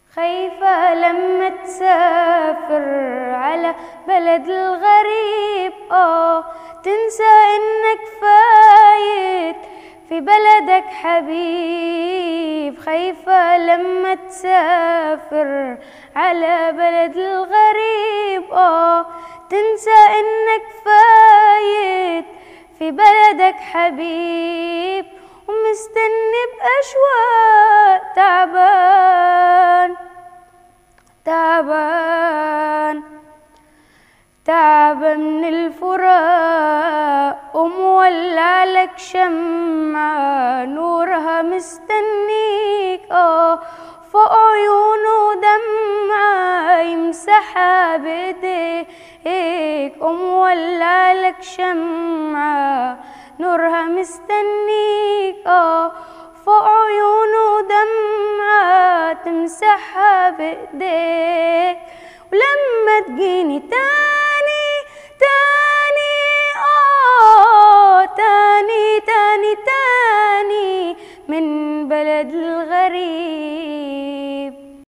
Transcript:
خايفة لما تسافر على بلد الغريب اه تنسى انك فايت في بلدك حبيب خايفة لما تسافر على بلد الغريب اه تنسى انك فايت في بلدك حبيب ومستني بأشواق تعبان تعبان تعب من الفراق ومولع لك شمعة نورها مستنيك اه فوق عيونه دمعة يمسحها بإيديك ومولع لك شمعة نورها مستنيك اه فوق عيونه دمعة تمسحها بإيديك ولما تجيني تاني تاني اه تاني تاني تاني من بلد الغريب